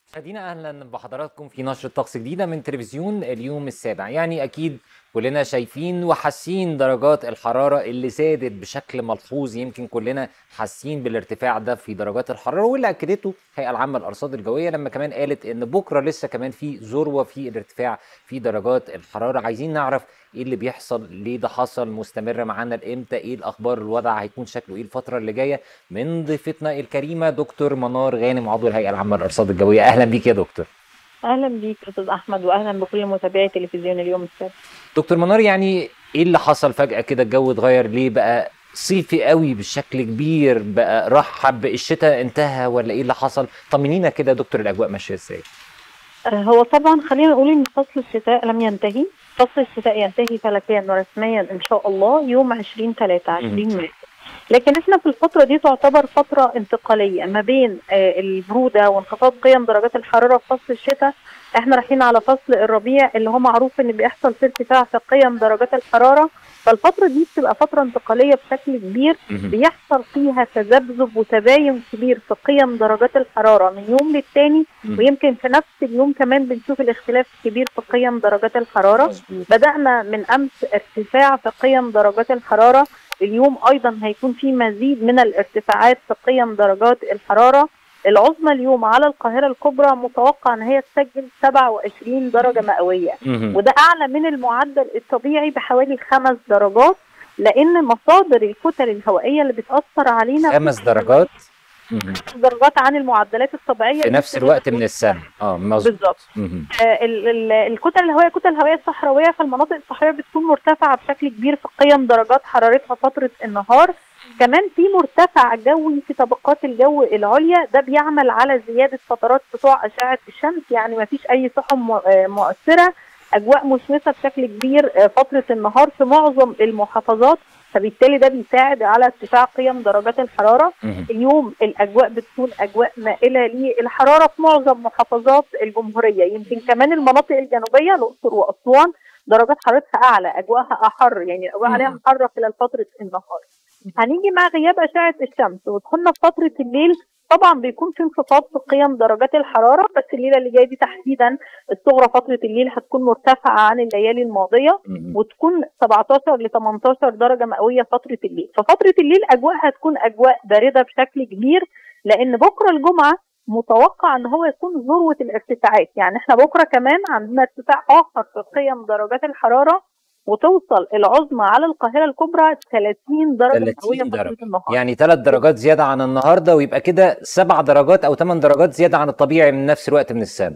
مشاهدينا اهلا بحضراتكم في نشرة طقس جديدة من تلفزيون اليوم السابع يعني اكيد كلنا شايفين وحاسين درجات الحرارة اللي زادت بشكل ملحوظ يمكن كلنا حاسين بالارتفاع ده في درجات الحرارة واللي اكدته الهيئة العامة للارصاد الجوية لما كمان قالت ان بكرة لسه كمان في ذروة في الارتفاع في درجات الحرارة عايزين نعرف ايه اللي بيحصل ليه ده حصل مستمر معانا لامتى ايه الاخبار الوضع هيكون شكله ايه الفترة اللي جاية من ضيفتنا الكريمة دكتور منار غانم عضو الهيئة العامة للارصاد الجوية اهلا بيك يا دكتور اهلا بيك استاذ احمد واهلا بكل متابعي تلفزيون اليوم السابع دكتور منار يعني ايه اللي حصل فجأة كده الجو اتغير ليه بقى صيفي قوي بشكل كبير بقى رحب الشتاء انتهى ولا ايه اللي حصل طمنينا كده يا دكتور الاجواء ماشيه ازاي آه، هو طبعا خلينا نقول ان فصل الشتاء لم ينتهي فصل الشتاء ينتهي فلكيا ورسميا ان شاء الله يوم 20 3 20 مارس لكن احنا في الفترة دي تعتبر فترة انتقالية ما بين آه، البرودة وانخفاض قيم درجات الحرارة في فصل الشتاء احنا رايحين على فصل الربيع اللي هو معروف ان بيحصل فيه ارتفاع في قيم درجات الحرارة فالفترة دي بتبقى فترة انتقالية بشكل كبير مهم. بيحصل فيها تذبذب وتباين كبير في قيم درجات الحرارة من يوم للتاني مم. ويمكن في نفس اليوم كمان بنشوف الاختلاف الكبير في قيم درجات الحرارة مظبوط. بدأنا من أمس ارتفاع في قيم درجات الحرارة اليوم أيضا هيكون في مزيد من الارتفاعات في قيم درجات الحرارة العظمى اليوم على القاهرة الكبرى متوقع أن هي تسجل 27 درجة مئوية مهم. وده أعلى من المعدل الطبيعي بحوالي خمس درجات لأن مصادر الكتل الهوائية اللي بتأثر علينا خمس درجات مهم. خمس درجات عن المعدلات الطبيعية في نفس الوقت من السنه اه مظبوط بالظبط مهم. آه، ال- ال- الكتل الهوائيه الكتل الهوائيه الصحراويه في المناطق الصحراويه بتكون مرتفعه بشكل كبير في قيم درجات حرارتها فتره النهار كمان في مرتفع جوي في طبقات الجو العليا ده بيعمل على زياده فترات سطوع اشعه الشمس يعني ما فيش اي سحب م- آه، مؤثره اجواء مشمسه بشكل كبير آه، فتره النهار في معظم المحافظات فبالتالي ده بيساعد على ارتفاع قيم درجات الحراره مهم. اليوم الاجواء بتكون اجواء مائله للحراره في معظم محافظات الجمهوريه يمكن كمان المناطق الجنوبيه الاقصر واسوان درجات حرارتها اعلى اجواءها احر يعني الاجواء عليها مم. حاره خلال فتره النهار هنيجي مع غياب اشعه الشمس ودخلنا في فتره الليل طبعا بيكون في انخفاض في قيم درجات الحراره بس الليله اللي جايه دي تحديدا الصغرى فتره الليل هتكون مرتفعه عن الليالي الماضيه مهم. وتكون 17 ل 18 درجه مئويه فتره الليل ففتره الليل اجواءها هتكون اجواء بارده بشكل كبير لان بكره الجمعه متوقع ان هو يكون ذروه الارتفاعات يعني احنا بكره كمان عندنا ارتفاع اخر في قيم درجات الحراره وتوصل العظمى على القاهره الكبرى 30 درجه 30 مئويه درجة. فتره النهار يعني ثلاث درجات زياده عن النهارده ويبقى كده سبع درجات او ثمان درجات زياده عن الطبيعي من نفس الوقت من السنه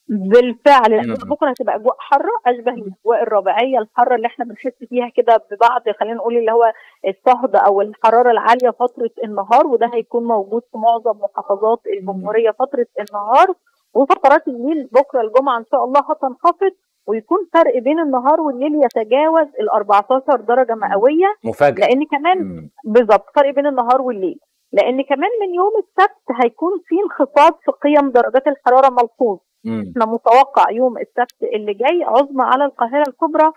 بالفعل الاجواء مم. بكره هتبقى اجواء حاره اشبه الاجواء الربيعيه الحاره اللي احنا بنحس فيها كده ببعض خلينا نقول اللي هو الصهد او الحراره العاليه فتره النهار وده هيكون موجود في معظم محافظات الجمهوريه فتره النهار وفترات الليل بكره الجمعه ان شاء الله هتنخفض ويكون فرق بين النهار والليل يتجاوز ال 14 درجه مئويه مفاجاه لان كمان مم. بالظبط فرق بين النهار والليل لان كمان من يوم السبت هيكون في انخفاض في قيم درجات الحراره ملحوظ مم. احنا متوقع يوم السبت اللي جاي عظمى على القاهره الكبرى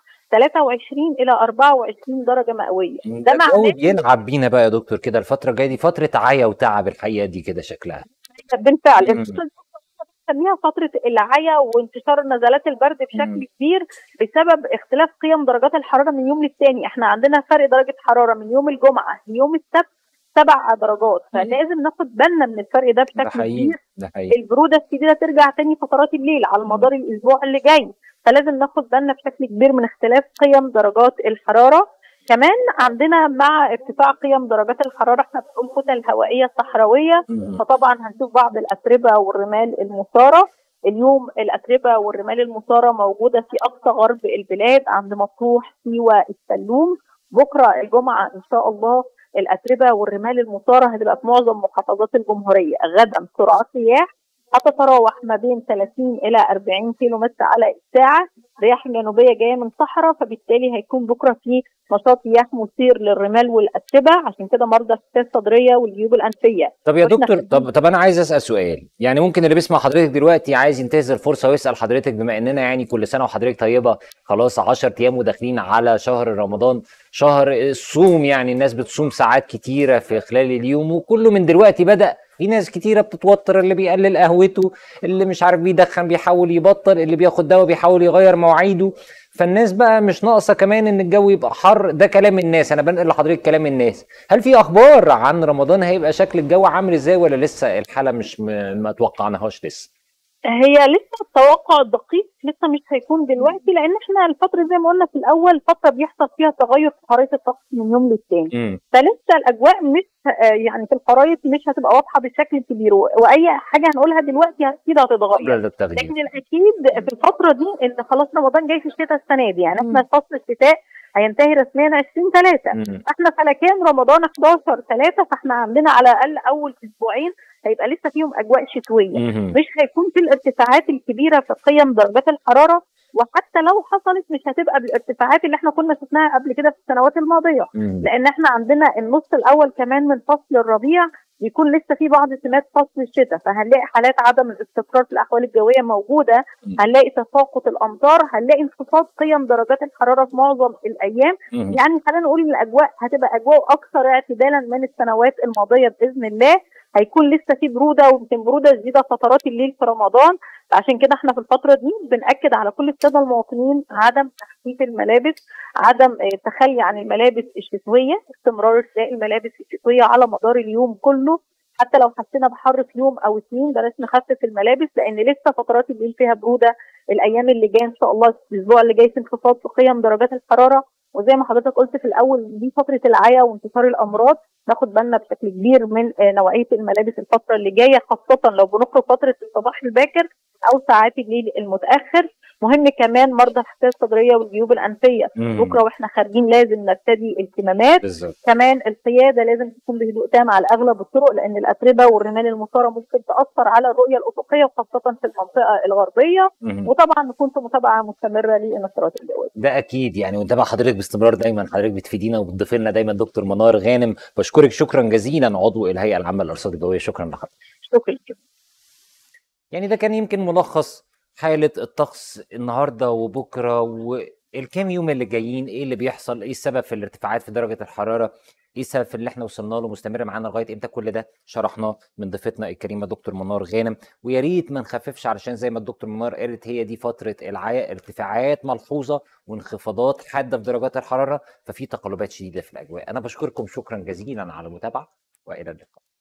23 الى 24 درجه مئويه ده الجو معناه بيلعب بينا بقى يا دكتور كده الفتره الجايه دي فتره عيا وتعب الحقيقه دي كده شكلها بالفعل مم. الفترة دي بنسميها فترة العيا وانتشار نزلات البرد مم. بشكل كبير بسبب اختلاف قيم درجات الحرارة من يوم للتاني احنا عندنا فرق درجة حرارة من يوم الجمعة ليوم السبت سبع درجات فلازم ناخد بالنا من الفرق ده ده بشكل حقيقي كبير ده حقيقي البروده الشديده ترجع تاني فترات الليل على مدار الاسبوع اللي جاي فلازم ناخد بالنا بشكل كبير من اختلاف قيم درجات الحراره كمان عندنا مع ارتفاع قيم درجات الحراره احنا بنقول كتل هوائيه صحراويه مم. فطبعا هنشوف بعض الاتربه والرمال المثاره اليوم الاتربه والرمال المثاره موجوده في اقصى غرب البلاد عند مطروح سيوه السلوم بكره الجمعه ان شاء الله الاتربه والرمال المثاره هتبقى في معظم محافظات الجمهوريه غدا سرعات رياح هتتراوح ما بين 30 الى 40 كيلو متر على الساعه رياح جنوبيه جايه من صحراء فبالتالي هيكون بكره في نشاط رياح مثير للرمال والاتربه عشان كده مرضى الشتات الصدريه والجيوب الانفيه طب يا وإحنا دكتور خارجين- طب طب انا عايز اسال سؤال يعني ممكن اللي بيسمع حضرتك دلوقتي عايز ينتهز الفرصه ويسال حضرتك بما اننا يعني كل سنه وحضرتك طيبه خلاص 10 ايام وداخلين على شهر رمضان شهر الصوم يعني الناس بتصوم ساعات كتيره في خلال اليوم وكله من دلوقتي بدا في ناس كتيره بتتوتر اللي بيقلل قهوته اللي مش عارف بيدخن بيحاول يبطل اللي بياخد دواء بيحاول يغير مواعيده فالناس بقى مش ناقصه كمان ان الجو يبقى حر ده كلام الناس انا بنقل لحضرتك كلام الناس هل في اخبار عن رمضان هيبقى شكل الجو عامل ازاي ولا لسه الحاله مش م... ما توقعناهاش لسه هي لسه التوقع الدقيق لسه مش هيكون دلوقتي لان احنا الفتره زي ما قلنا في الاول فتره بيحصل فيها تغير في خرائط الطقس من يوم للتاني امم فلسه الاجواء مش آه، يعني في الخرائط مش هتبقى واضحه بشكل كبير و- واي حاجه هنقولها دلوقتي اكيد هتتغير ده التغيير لكن الاكيد في الفتره دي ان خلاص رمضان جاي في الشتاء السنه دي يعني احنا فصل الشتاء هينتهي رسميا 20 3 مم. احنا فلكان رمضان 11 3 فاحنا عندنا على الاقل اول اسبوعين هيبقى لسه فيهم اجواء شتويه مم. مش هيكون في الارتفاعات الكبيره في قيم درجات الحراره وحتى لو حصلت مش هتبقى بالارتفاعات اللي احنا كنا شفناها قبل كده في السنوات الماضيه مم. لان احنا عندنا النص الاول كمان من فصل الربيع بيكون لسه في بعض سمات فصل الشتاء فهنلاقي حالات عدم الاستقرار في الاحوال الجويه موجوده مم. هنلاقي تساقط الامطار هنلاقي انخفاض قيم درجات الحراره في معظم الايام مم. يعني خلينا نقول ان الاجواء هتبقى اجواء اكثر اعتدالا من السنوات الماضيه باذن الله هيكون لسه في بروده ويمكن بروده شديده فترات الليل في رمضان عشان كده احنا في الفتره دي بناكد على كل الساده المواطنين عدم تخفيف الملابس عدم آه، التخلي عن الملابس الشتويه استمرار ارتداء الملابس الشتويه على مدار اليوم كله حتى لو حسينا بحر في يوم او اتنين بلاش نخفف الملابس لان لسه فترات الليل فيها بروده الايام اللي جايه ان شاء الله الاسبوع اللي جاي في انخفاض في قيم درجات الحراره وزي ما حضرتك قلت في الاول دي فتره العيا وانتشار الامراض ناخد بالنا بشكل كبير من آه، نوعيه الملابس الفتره اللي جايه خاصه لو بنخرج فتره الصباح الباكر او ساعات الليل المتاخر مهم كمان مرضى الحساسيه الصدريه والجيوب الانفيه مم. بكره واحنا خارجين لازم نرتدي الكمامات بالظبط كمان القياده لازم تكون بهدوء تام على اغلب الطرق لان الاتربه والرمال المثاره ممكن تاثر على الرؤيه الافقيه وخاصه في المنطقه الغربيه مم. وطبعا نكون في متابعه مستمره للنشرات الجويه ده اكيد يعني ونتابع حضرتك باستمرار دايما حضرتك بتفيدينا وبتضيف لنا دايما دكتور منار غانم بشكرك شكرا جزيلا عضو الهيئه العامه للارصاد الجويه شكرا لحضرتك شكرا يعني ده كان يمكن ملخص حالة الطقس النهاردة وبكرة والكام يوم اللي جايين ايه اللي بيحصل ايه السبب في الارتفاعات في درجة الحرارة ايه السبب في اللي احنا وصلنا له مستمر معانا لغاية امتى كل ده شرحناه من ضيفتنا الكريمة دكتور منار غانم ويا ريت ما نخففش علشان زي ما الدكتور منار قالت هي دي فترة العيا ارتفاعات ملحوظة وانخفاضات حادة في درجات الحرارة ففي تقلبات شديدة في الأجواء أنا بشكركم شكرا جزيلا على المتابعة وإلى اللقاء